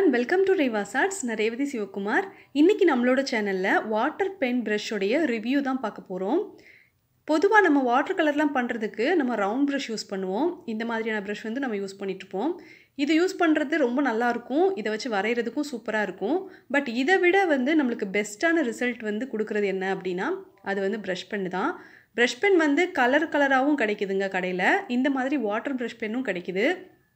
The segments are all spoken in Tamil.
everyone welcome to Reva's arts நான் ரேவதி சிவகுமார் இன்றைக்கி நம்மளோட சேனலில் வாட்டர் பென் ப்ரஷ்ஷோடைய ரிவ்யூ தான் பார்க்க போகிறோம் பொதுவாக நம்ம வாட்டர் கலர்லாம் பண்ணுறதுக்கு நம்ம ரவுண்ட் ப்ரஷ் யூஸ் பண்ணுவோம் இந்த மாதிரியான ப்ரஷ் வந்து நம்ம யூஸ் பண்ணிகிட்ருப்போம் இது யூஸ் பண்ணுறது ரொம்ப நல்லாயிருக்கும் இதை வச்சு வரைகிறதுக்கும் சூப்பராக இருக்கும் பட் இதை விட வந்து நம்மளுக்கு பெஸ்ட்டான ரிசல்ட் வந்து கொடுக்குறது என்ன அப்படின்னா அது வந்து ப்ரஷ் பென் தான் ப்ரஷ் பென் வந்து கலர் கலராகவும் கிடைக்குதுங்க கடையில் இந்த மாதிரி வாட்டர் ப்ரஷ் பென்னும் கிடைக்குது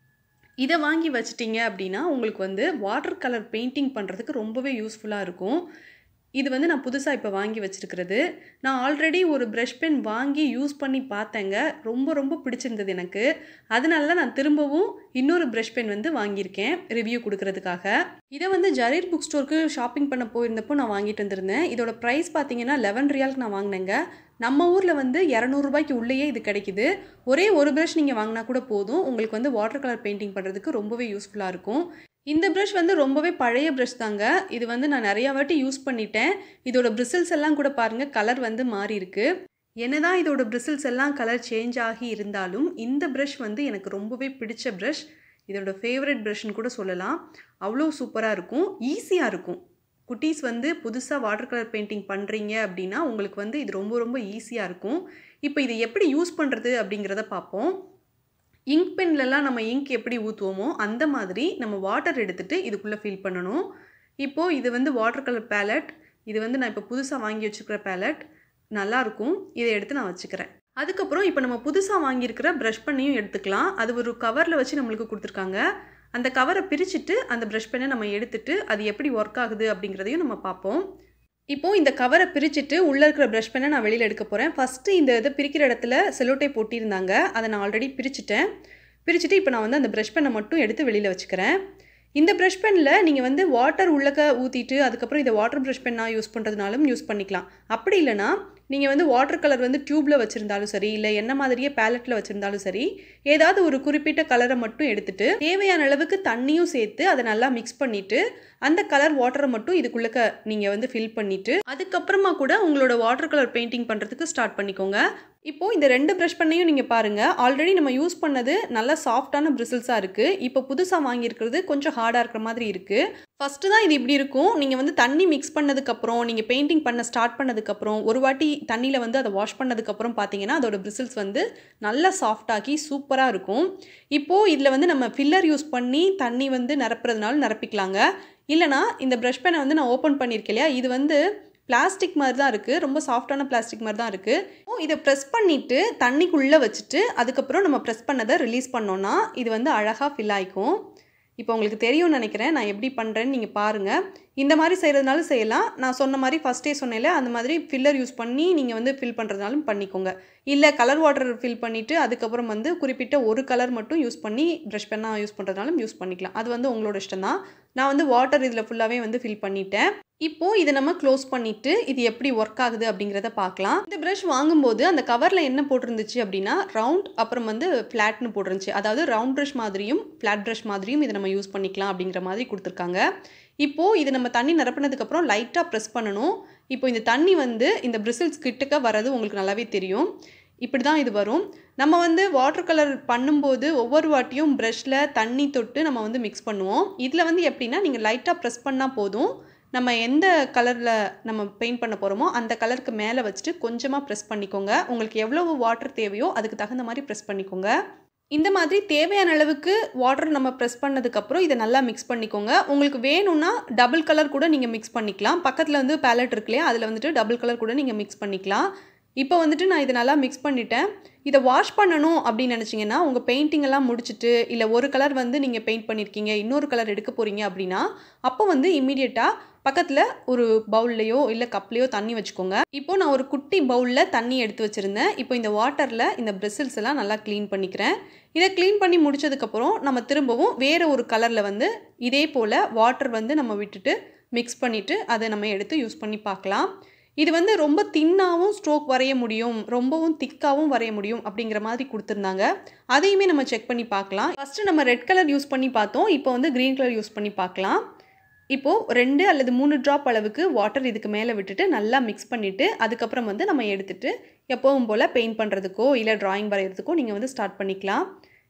இதை வாங்கி வச்சிட்டிங்க அப்படின்னா உங்களுக்கு வந்து வாட்டர் கலர் பெயிண்டிங் பண்ணுறதுக்கு ரொம்பவே யூஸ்ஃபுல்லாக இருக்கும் இது வந்து நான் புதுசாக இப்போ வாங்கி வச்சுருக்கிறது நான் ஆல்ரெடி ஒரு ப்ரஷ் பென் வாங்கி யூஸ் பண்ணி பார்த்தேங்க ரொம்ப ரொம்ப பிடிச்சிருந்தது எனக்கு அதனால தான் நான் திரும்பவும் இன்னொரு ப்ரஷ் பென் வந்து வாங்கியிருக்கேன் ரிவ்யூ கொடுக்கறதுக்காக இதை வந்து ஜரீர் புக் ஸ்டோருக்கு ஷாப்பிங் பண்ண போயிருந்தப்போ நான் வாங்கிட்டு வந்திருந்தேன் இதோட ப்ரைஸ் பார்த்தீங்கன்னா லெவன் ரியாலுக்கு நான் வாங்கினேங்க நம்ம ஊரில் வந்து இரநூறுபாய்க்கு உள்ளேயே இது கிடைக்குது ஒரே ஒரு ப்ரஷ் நீங்கள் வாங்கினா கூட போதும் உங்களுக்கு வந்து வாட்டர் கலர் பெயிண்டிங் பண்ணுறதுக்கு ரொம்பவே யூஸ்ஃபுல்லாக இருக்கும் இந்த ப்ரஷ் வந்து ரொம்பவே பழைய ப்ரஷ் தாங்க இது வந்து நான் நிறையா வாட்டி யூஸ் பண்ணிட்டேன் இதோட பிரிசில்ஸ் எல்லாம் கூட பாருங்கள் கலர் வந்து மாறி இருக்கு என்னதான் இதோட பிரிசில்ஸ் எல்லாம் கலர் சேஞ்ச் ஆகி இருந்தாலும் இந்த ப்ரஷ் வந்து எனக்கு ரொம்பவே பிடிச்ச ப்ரஷ் இதோட ஃபேவரட் ப்ரஷ்னு கூட சொல்லலாம் அவ்வளோ சூப்பராக இருக்கும் ஈஸியாக இருக்கும் குட்டீஸ் வந்து புதுசாக வாட்டர் கலர் பெயிண்டிங் பண்ணுறீங்க அப்படின்னா உங்களுக்கு வந்து இது ரொம்ப ரொம்ப ஈஸியாக இருக்கும் இப்போ இதை எப்படி யூஸ் பண்ணுறது அப்படிங்கிறத பார்ப்போம் இங்க் பென்லலாம் நம்ம இங்க் எப்படி ஊற்றுவோமோ அந்த மாதிரி நம்ம வாட்டர் எடுத்துகிட்டு இதுக்குள்ளே ஃபில் பண்ணணும் இப்போது இது வந்து வாட்டர் கலர் பேலட் இது வந்து நான் இப்போ புதுசாக வாங்கி வச்சுருக்கிற பேலட் நல்லாயிருக்கும் இதை எடுத்து நான் வச்சுக்கிறேன் அதுக்கப்புறம் இப்போ நம்ம புதுசாக வாங்கியிருக்கிற ப்ரஷ் பண்ணியும் எடுத்துக்கலாம் அது ஒரு கவரில் வச்சு நம்மளுக்கு கொடுத்துருக்காங்க அந்த கவரை பிரிச்சுட்டு அந்த ப்ரஷ் பெண்ணை நம்ம எடுத்துட்டு அது எப்படி ஒர்க் ஆகுது அப்படிங்கிறதையும் நம்ம பார்ப்போம் இப்போது இந்த கவரை பிரிச்சுட்டு உள்ளே இருக்கிற ப்ரஷ் பெண்ணை நான் வெளியில் எடுக்க போகிறேன் ஃபஸ்ட்டு இந்த இதை பிரிக்கிற இடத்துல செலோட்டை போட்டிருந்தாங்க அதை நான் ஆல்ரெடி பிரிச்சுட்டேன் பிரிச்சுட்டு இப்போ நான் வந்து அந்த ப்ரஷ் பெண்ணை மட்டும் எடுத்து வெளியில் வச்சுக்கிறேன் இந்த ப்ரஷ் பெனில் நீங்கள் வந்து வாட்டர் உள்ளக்க ஊற்றிட்டு அதுக்கப்புறம் இதை வாட்டர் ப்ரஷ் பென்னாக யூஸ் பண்ணுறதுனாலும் யூஸ் பண்ணிக்கலாம் அப்படி இல்லைனா நீங்கள் வந்து வாட்டர் கலர் வந்து டியூப்பில் வச்சுருந்தாலும் சரி இல்லை என்ன மாதிரியே பேலட்டில் வச்சுருந்தாலும் சரி ஏதாவது ஒரு குறிப்பிட்ட கலரை மட்டும் எடுத்துட்டு தேவையான அளவுக்கு தண்ணியும் சேர்த்து அதை நல்லா மிக்ஸ் பண்ணிவிட்டு அந்த கலர் வாட்டரை மட்டும் இதுக்குள்ளக்க நீங்கள் வந்து ஃபில் பண்ணிவிட்டு அதுக்கப்புறமா கூட உங்களோட வாட்டர் கலர் பெயிண்டிங் பண்ணுறதுக்கு ஸ்டார்ட் பண்ணிக்கோங்க இப்போது இந்த ரெண்டு ப்ரஷ் பண்ணையும் நீங்கள் பாருங்கள் ஆல்ரெடி நம்ம யூஸ் பண்ணது நல்ல சாஃப்டான பிரிசில்ஸாக இருக்குது இப்போ புதுசாக வாங்கியிருக்கிறது கொஞ்சம் ஹார்டாக இருக்கிற மாதிரி இருக்குது ஃபஸ்ட்டு தான் இது இப்படி இருக்கும் நீங்கள் வந்து தண்ணி மிக்ஸ் பண்ணதுக்கப்புறம் நீங்கள் பெயிண்டிங் பண்ண ஸ்டார்ட் பண்ணதுக்கப்புறம் ஒரு வாட்டி தண்ணியில் வந்து அதை வாஷ் பண்ணதுக்கப்புறம் பார்த்தீங்கன்னா அதோட பிரிசில்ஸ் வந்து நல்லா சாஃப்டாகி சூப்பராக இருக்கும் இப்போது இதில் வந்து நம்ம ஃபில்லர் யூஸ் பண்ணி தண்ணி வந்து நிரப்புறதுனால நிரப்பிக்கலாங்க இல்லைனா இந்த ப்ரஷ் பெனை வந்து நான் ஓப்பன் பண்ணியிருக்கேன் இல்லையா இது வந்து பிளாஸ்டிக் மாதிரி தான் இருக்குது ரொம்ப சாஃப்டான பிளாஸ்டிக் மாதிரி தான் இருக்குது இதை ப்ரெஸ் பண்ணிவிட்டு தண்ணிக்குள்ளே வச்சுட்டு அதுக்கப்புறம் நம்ம ப்ரெஸ் பண்ணதை ரிலீஸ் பண்ணோன்னா இது வந்து அழகாக ஃபில் ஆகிக்கும் இப்போ உங்களுக்கு தெரியும்னு நினைக்கிறேன் நான் எப்படி பண்ணுறேன்னு நீங்கள் பாருங்கள் இந்த மாதிரி செய்கிறதுனாலும் செய்யலாம் நான் சொன்ன மாதிரி ஃபஸ்ட்டே சொன்னேன்ல அந்த மாதிரி ஃபில்லர் யூஸ் பண்ணி நீங்கள் வந்து ஃபில் பண்ணுறதுனாலும் பண்ணிக்கோங்க இல்லை கலர் வாட்டர் ஃபில் பண்ணிவிட்டு அதுக்கப்புறம் வந்து குறிப்பிட்ட ஒரு கலர் மட்டும் யூஸ் பண்ணி ப்ரஷ் பெண்ணாக யூஸ் பண்ணுறதுனாலும் யூஸ் பண்ணிக்கலாம் அது வந்து உங்களோட இஷ்டம் தான் நான் வந்து வாட்டர் இதில் ஃபுல்லாகவே வந்து ஃபில் பண்ணிட்டேன் இப்போது இதை நம்ம க்ளோஸ் பண்ணிவிட்டு இது எப்படி ஒர்க் ஆகுது அப்படிங்கிறத பார்க்கலாம் இந்த ப்ரஷ் வாங்கும்போது அந்த கவரில் என்ன போட்டிருந்துச்சு அப்படின்னா ரவுண்ட் அப்புறம் வந்து ஃப்ளாட்னு போட்டிருந்துச்சு அதாவது ரவுண்ட் ப்ரஷ் மாதிரியும் ஃப்ளாட் ப்ரஷ் மாதிரியும் இதை நம்ம யூஸ் பண்ணிக்கலாம் அப்படிங்கிற மாதிரி கொடுத்துருக்காங்க இப்போது இது நம்ம தண்ணி நிரப்பினதுக்கப்புறம் லைட்டாக ப்ரெஸ் பண்ணணும் இப்போ இந்த தண்ணி வந்து இந்த பிரிசில்ஸ் கிட்டக்க வர்றது உங்களுக்கு நல்லாவே தெரியும் இப்படி தான் இது வரும் நம்ம வந்து வாட்டர் கலர் பண்ணும்போது ஒவ்வொரு வாட்டியும் ப்ரஷில் தண்ணி தொட்டு நம்ம வந்து மிக்ஸ் பண்ணுவோம் இதில் வந்து எப்படின்னா நீங்கள் லைட்டாக ப்ரெஸ் பண்ணால் போதும் நம்ம எந்த கலரில் நம்ம பெயிண்ட் பண்ண போகிறோமோ அந்த கலருக்கு மேலே வச்சுட்டு கொஞ்சமாக ப்ரெஸ் பண்ணிக்கோங்க உங்களுக்கு எவ்வளவு வாட்டர் தேவையோ அதுக்கு தகுந்த மாதிரி ப்ரெஸ் பண்ணிக்கோங்க இந்த மாதிரி தேவையான அளவுக்கு வாட்டர் நம்ம ப்ரெஸ் பண்ணதுக்கப்புறம் இதை நல்லா மிக்ஸ் பண்ணிக்கோங்க உங்களுக்கு வேணும்னா டபுள் கலர் கூட நீங்கள் மிக்ஸ் பண்ணிக்கலாம் பக்கத்தில் வந்து பேலட் இருக்கு இல்லையா அதில் வந்துட்டு டபுள் கலர் கூட நீங்கள் மிக்ஸ் பண்ணிக்கலாம் இப்போ வந்துட்டு நான் இதை நல்லா மிக்ஸ் பண்ணிட்டேன் இதை வாஷ் பண்ணணும் அப்படின்னு நினச்சிங்கன்னா உங்கள் பெயிண்டிங் எல்லாம் முடிச்சுட்டு இல்லை ஒரு கலர் வந்து நீங்கள் பெயிண்ட் பண்ணியிருக்கீங்க இன்னொரு கலர் எடுக்க போகிறீங்க அப்படின்னா அப்போ வந்து இமீடியட்டாக பக்கத்தில் ஒரு பவுல்லையோ இல்லை கப்லேயோ தண்ணி வச்சுக்கோங்க இப்போ நான் ஒரு குட்டி பவுலில் தண்ணி எடுத்து வச்சுருந்தேன் இப்போ இந்த வாட்டரில் இந்த பிரிசில்ஸ் எல்லாம் நல்லா க்ளீன் பண்ணிக்கிறேன் இதை க்ளீன் பண்ணி முடிச்சதுக்கப்புறம் நம்ம திரும்பவும் வேறு ஒரு கலரில் வந்து இதே போல் வாட்டர் வந்து நம்ம விட்டுட்டு மிக்ஸ் பண்ணிவிட்டு அதை நம்ம எடுத்து யூஸ் பண்ணி பார்க்கலாம் இது வந்து ரொம்ப தின்னாகவும் ஸ்ட்ரோக் வரைய முடியும் ரொம்பவும் திக்காகவும் வரைய முடியும் அப்படிங்கிற மாதிரி கொடுத்துருந்தாங்க அதையுமே நம்ம செக் பண்ணி பார்க்கலாம் ஃபஸ்ட்டு நம்ம ரெட் கலர் யூஸ் பண்ணி பார்த்தோம் இப்போ வந்து க்ரீன் கலர் யூஸ் பண்ணி பார்க்கலாம் இப்போது ரெண்டு அல்லது மூணு ட்ராப் அளவுக்கு வாட்டர் இதுக்கு மேலே விட்டுட்டு நல்லா மிக்ஸ் பண்ணிவிட்டு அதுக்கப்புறம் வந்து நம்ம எடுத்துகிட்டு எப்போவும் போல் பெயிண்ட் பண்ணுறதுக்கோ இல்லை ட்ராயிங் வரைகிறதுக்கோ நீங்கள் வந்து ஸ்டார்ட் பண்ணிக்கலாம்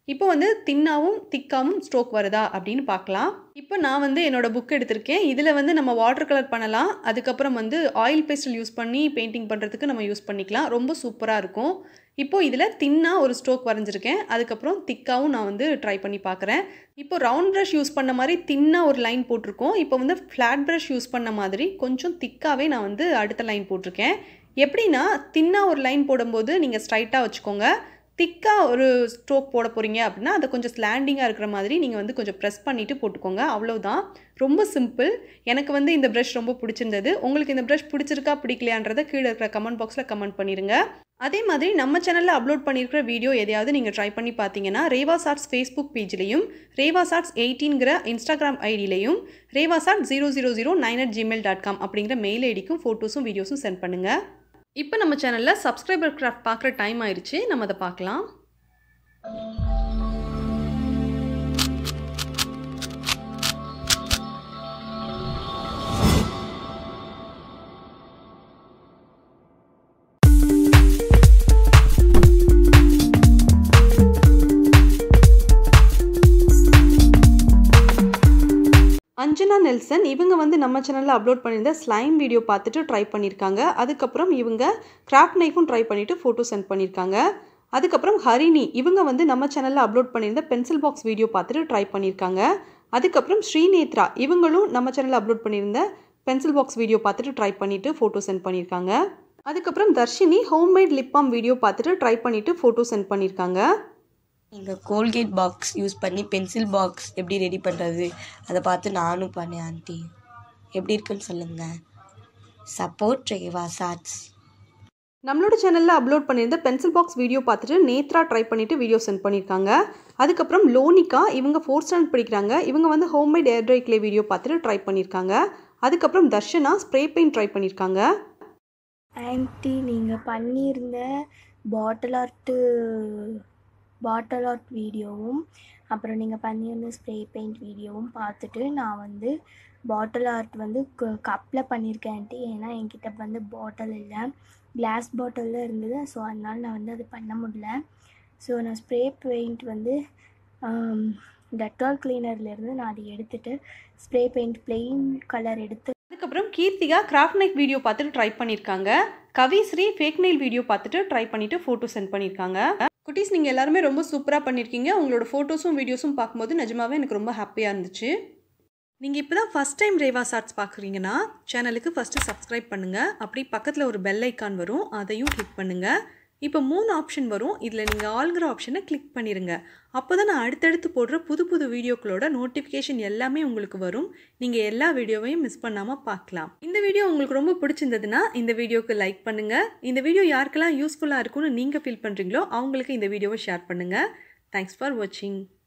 இப்போ வந்து தின்னாவும் திக்காவும் ஸ்ட்ரோக் வருதா அப்படின்னு பார்க்கலாம் இப்போ நான் வந்து என்னோடய புக் எடுத்திருக்கேன் இதில் வந்து நம்ம வாட்டர் கலர் பண்ணலாம் அதுக்கப்புறம் வந்து ஆயில் பேஸ்டல் யூஸ் பண்ணி பெயிண்டிங் பண்ணுறதுக்கு நம்ம யூஸ் பண்ணிக்கலாம் ரொம்ப சூப்பராக இருக்கும் இப்போது இதில் தின்னாக ஒரு ஸ்ட்ரோக் வரைஞ்சிருக்கேன் அதுக்கப்புறம் திக்காவும் நான் வந்து ட்ரை பண்ணி பார்க்குறேன் இப்போ ரவுண்ட் ப்ரஷ் யூஸ் பண்ண மாதிரி தின்னாக ஒரு லைன் போட்டிருக்கோம் இப்போ வந்து ஃப்ளாட் ப்ரஷ் யூஸ் பண்ண மாதிரி கொஞ்சம் திக்காகவே நான் வந்து அடுத்த லைன் போட்டிருக்கேன் எப்படின்னா தின்னாக ஒரு லைன் போடும்போது நீங்கள் ஸ்ட்ரைட்டாக வச்சுக்கோங்க திக்காக ஒரு ஸ்ட்ரோக் போட போகிறீங்க அப்படின்னா அதை கொஞ்சம் ஸ்லாண்டிங்காக இருக்கிற மாதிரி நீங்கள் வந்து கொஞ்சம் ப்ரெஸ் பண்ணிவிட்டு போட்டுக்கோங்க அவ்வளோதான் ரொம்ப சிம்பிள் எனக்கு வந்து இந்த ப்ரஷ் ரொம்ப பிடிச்சிருந்தது உங்களுக்கு இந்த ப்ரஷ் பிடிச்சிருக்கா பிடிக்கலையான்றதை கீழே இருக்கிற கமெண்ட் பாக்ஸில் கமெண்ட் பண்ணிடுங்க அதே மாதிரி நம்ம சேனலில் அப்லோட் பண்ணியிருக்கிற வீடியோ எதையாவது நீங்கள் ட்ரை பண்ணி பார்த்தீங்கன்னா ரேவாஸ் ஆர்ட்ஸ் ஃபேஸ்புக் பேஜ்லேயும் ரேவாஸ் ஆர்ட்ஸ் எயிட்டீன்கிற இன்ஸ்டாகிராம் ஐடியிலையும் Reva's art zero zero zero nine at Gmail dot com அப்படிங்கிற மெயில் ஐடிக்கும் ஃபோட்டோஸும் வீடியோஸும் சென்ட் பண்ணுங்கள் இப்போ நம்ம சேனலில் சப்ஸ்கிரைபர் கிராஃப்ட் பார்க்குற டைம் ஆயிடுச்சு நம்ம அதை பார்க்கலாம் அஞ்சனா நெல்சன் இவங்க வந்து நம்ம சேனலில் அப்லோட் பண்ணியிருந்த ஸ்லைம் வீடியோ பார்த்துட்டு ட்ரை பண்ணியிருக்காங்க அதுக்கப்புறம் இவங்க கிராஃப்ட் நைஃபும் ட்ரை பண்ணிவிட்டு ஃபோட்டோ சென்ட் பண்ணியிருக்காங்க அதுக்கப்புறம் ஹரிணி இவங்க வந்து நம்ம சேனலில் அப்லோட் பண்ணியிருந்த பென்சில் பாக்ஸ் வீடியோ பார்த்துட்டு ட்ரை பண்ணியிருக்காங்க அதுக்கப்புறம் ஸ்ரீநேத்ரா இவங்களும் நம்ம சேனலில் அப்லோட் பண்ணியிருந்த பென்சில் பாக்ஸ் வீடியோ பார்த்துட்டு ட்ரை பண்ணிவிட்டு ஃபோட்டோ சென்ட் பண்ணியிருக்காங்க அதுக்கப்புறம் Dharshini homemade lip balm video பார்த்துட்டு ட்ரை பண்ணிவிட்டு ஃபோட்டோ சென்ட் பண்ணியிருக்காங்க நீங்கள் கோல்கேட் பாக்ஸ் யூஸ் பண்ணி பென்சில் பாக்ஸ் எப்படி ரெடி பண்ணுறது அதை பார்த்து நானும் பண்ணேன் ஆண்டி எப்படி இருக்குன்னு சொல்லுங்கள் சப்போர்ட் ரேவா சாட்ஸ் நம்மளோட சேனலில் அப்லோட் பண்ணியிருந்த பென்சில் பாக்ஸ் வீடியோ பார்த்துட்டு நேத்ரா ட்ரை பண்ணிவிட்டு வீடியோ சென்ட் பண்ணியிருக்காங்க அதுக்கப்புறம் லோனிகா இவங்க ஃபோர்த் ஸ்டாண்டர்ட் படிக்கிறாங்க இவங்க வந்து homemade air dry clay video பார்த்துட்டு ட்ரை பண்ணியிருக்காங்க அதுக்கப்புறம் தர்ஷனா ஸ்ப்ரே பெயிண்ட் ட்ரை பண்ணியிருக்காங்க ஆன்ட்டி நீங்கள் பண்ணியிருந்த பாட்டில் ஆர்ட்டு பாட்டில் ஆர்ட் வீடியோவும் அப்புறம் நீங்கள் பண்ணியிருந்த ஸ்ப்ரே பெயிண்ட் வீடியோவும் பார்த்துட்டு நான் வந்து பாட்டில் ஆர்ட் வந்து கப்பில் பண்ணியிருக்கேன் ஆன்ட்டி ஏன்னா என்கிட்ட வந்து பாட்டில் இல்லை கிளாஸ் பாட்டிலில் இருந்தது ஸோ அதனால் நான் வந்து அது பண்ண முடியல ஸோ நான் ஸ்ப்ரே பெயிண்ட் வந்து டெட்டால் கிளீனர்லேருந்து நான் அதை எடுத்துகிட்டு ஸ்ப்ரே பெயிண்ட் பிளெயின் கலர் எடுத்து அதுக்கப்புறம் கீர்த்திகா கிராஃப்ட் நைக் வீடியோ பார்த்துட்டு ட்ரை பண்ணியிருக்காங்க கவிஸ்ரீ ஃபேக் நெயில் வீடியோ பார்த்துட்டு ட்ரை பண்ணிவிட்டு ஃபோட்டோ சென்ட் பண்ணியிருக்காங்க குட்டீஸ் நீங்கள் எல்லாருமே ரொம்ப சூப்பராக பண்ணியிருக்கீங்க உங்களோட ஃபோட்டோஸும் வீடியோஸும் பார்க்கும்போது நிஜமாவே எனக்கு ரொம்ப ஹாப்பியாக இருந்துச்சு நீங்கள் இப்போ தான் ஃபஸ்ட் டைம் ரேவாஸ் ஆர்ட்ஸ் பார்க்குறீங்கன்னா சேனலுக்கு ஃபஸ்ட்டு சப்ஸ்கிரைப் பண்ணுங்கள் அப்படி பக்கத்தில் ஒரு பெல் ஐக்கான் வரும் அதையும் கிளிக் பண்ணுங்கள் இப்போ மூணு ஆப்ஷன் வரும் இதில் நீங்கள் ஆளுங்கிற ஆப்ஷனை கிளிக் பண்ணிடுங்க அப்போ தான் நான் அடுத்தடுத்து போடுற புது புது வீடியோக்களோட நோட்டிஃபிகேஷன் எல்லாமே உங்களுக்கு வரும் நீங்கள் எல்லா வீடியோவையும் மிஸ் பண்ணாமல் பார்க்கலாம் இந்த வீடியோ உங்களுக்கு ரொம்ப பிடிச்சிருந்ததுன்னா இந்த வீடியோக்கு லைக் பண்ணுங்கள் இந்த வீடியோ யாருக்கெல்லாம் யூஸ்ஃபுல்லாக இருக்கும்னு நீங்கள் ஃபீல் பண்ணுறீங்களோ அவங்களுக்கு இந்த வீடியோவை ஷேர் பண்ணுங்கள் தேங்க்ஸ் ஃபார் வாட்சிங்